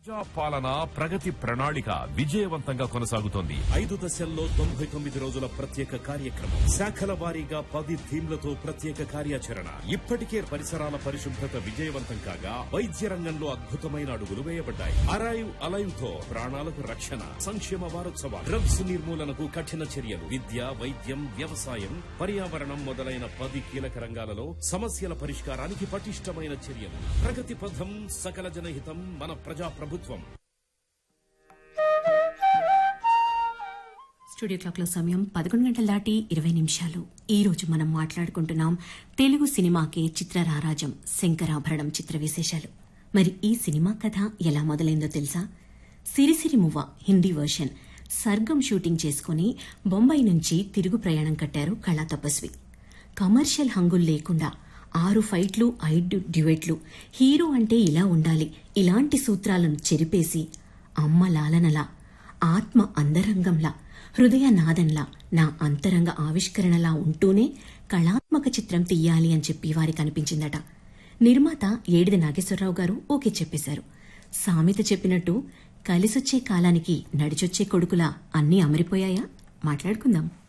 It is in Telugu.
ప్రజా పాలన ప్రగతి ప్రణాళిక విజయవంతంగా కొనసాగుతోంది ఐదు దశల్లో తొంభై తొమ్మిది రోజుల ప్రత్యేక కార్యక్రమం శాఖల వారీగా పది థీమ్లతో ప్రత్యేక కార్యాచరణ ఇప్పటికే పరిసరాల పరిశుభ్రత విజయవంతం కాగా వైద్య రంగంలో అద్భుతమైన అడుగులు వేయబడ్డాయి అరైవ్ అలైవ్ తో ప్రాణాలకు రక్షణ సంక్షేమ వారోత్సవాలు డ్రగ్స్ నిర్మూలనకు కఠిన చర్యలు విద్య వైద్యం వ్యవసాయం పర్యావరణం మొదలైన పది కీలక రంగాలలో సమస్యల పరిష్కారానికి పటిష్టమైన చర్యలు ప్రగతి పథం సకల జనహితం మన ప్రజా ప్రభుత్వం స్టూడియో క్లాక్లో సమయం పదకొండు గంటల దాటి ఇరవై నిమిషాలు ఈ రోజు మనం మాట్లాడుకుంటున్నాం తెలుగు సినిమాకే చిత్రరారాజం శంకరాభరణం చిత్ర విశేషాలు మరి ఈ సినిమా కథ ఎలా మొదలైందో తెలుసా సిరిసిరి మువ్వ హిందీ వర్షన్ సర్గం షూటింగ్ చేసుకుని బొంబాయి నుంచి తిరుగు ప్రయాణం కట్టారు కళా తపస్వి కమర్షియల్ హంగులు లేకుండా ఆరు ఫైట్లు ఐదు డ్యూయెట్లు హీరో అంటే ఇలా ఉండాలి ఇలాంటి సూత్రాలను చెరిపేసి అమ్మ లాలనలా ఆత్మ అందరంగంలా హృదయ నాదంలా నా అంతరంగ ఆవిష్కరణలా ఉంటూనే కళాత్మక చిత్రం తీయాలి అని చెప్పి వారికి అనిపించిందట నిర్మాత ఏడిది నాగేశ్వరరావు గారు ఓకే చెప్పేశారు సామెత చెప్పినట్టు కలిసొచ్చే కాలానికి నడిచొచ్చే కొడుకులా అన్నీ అమరిపోయాయా మాట్లాడుకుందాం